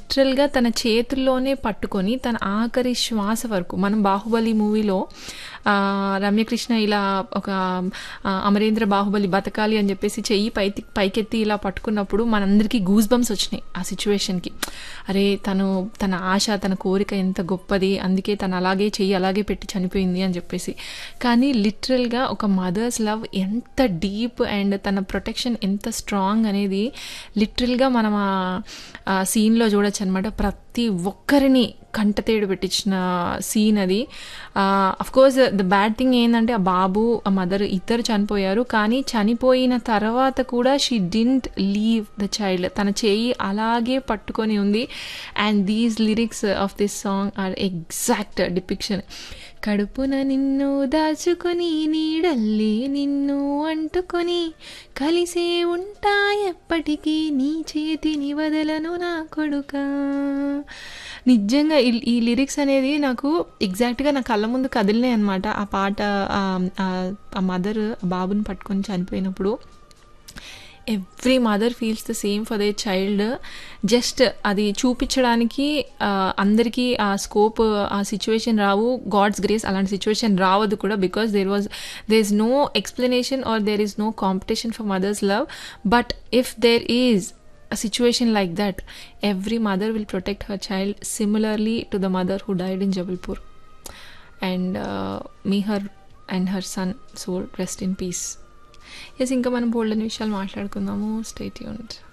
లిటరల్గా తన చేతుల్లోనే పట్టుకొని తన ఆఖరి శ్వాస వరకు మనం బాహుబలి మూవీలో ఆ, రమ్యకృష్ణ ఇలా ఒక ఆ, అమరేంద్ర బాహుబలి బతకాలి అని చెప్పేసి చెయ్యి పై పైకెత్తి ఇలా పట్టుకున్నప్పుడు మనందరికీ గూస్ బంప్స్ వచ్చినాయి ఆ సిచ్యువేషన్కి అరే తను తన ఆశ తన కోరిక ఎంత గొప్పది అందుకే తను అలాగే చెయ్యి అలాగే పెట్టి చనిపోయింది అని చెప్పేసి కానీ లిటరల్గా ఒక మదర్స్ లవ్ ఎంత డీప్ అండ్ తన ప్రొటెక్షన్ ఎంత స్ట్రాంగ్ అనేది లిటరల్గా మనం ఆ సీన్లో చూడొచ్చు అనమాట ప్రతి ఒక్కరిని కంటతేడు పెట్టించిన సీన్ అది of course the bad thing ఏంటంటే ఆ బాబు ఆ మదర్ ఇద్దరు చనిపోయారు కానీ చనిపోయిన తర్వాత కూడా she didn't leave the child తన చేయి అలాగే పట్టుకొని ఉంది and these lyrics of this song are exact depiction కడుపున నిన్ను దాచుకొని నీడల్లి నిన్ను అంటుకొని కలిసే ఉంటా ఎప్పటికీ నీ చేతిని వదలను నా కొడుక నిజంగా ఈ- ఈ లిరిక్స్ అనేది నాకు ఎగ్జాక్ట్గా నా కళ్ళ ముందు కదిలినాయి అనమాట ఆ పాట ఆ- ఆ- ఆ మదర్ బాబుని పట్టుకొని చనిపోయినప్పుడు every mother feels the same for the child just అది చూపించడానికి ఆ, అందరికీ ఆ స్కోప్ ఆ సిచ్యువేషన్ రావు గాడ్స్ గ్రేస్ అలాంటి సిచ్యువేషన్ రావద్దు కూడా because there was there is no explanation or there is no competition for mother's love but if there is a situation like that every mother will protect her child similarly to the mother who died in jabalpur and uh, may her and her son soul rest in peace yes ఇంకా మనం బోల్డెన్ విషయాలు మాట్లాడుకుందాము state unit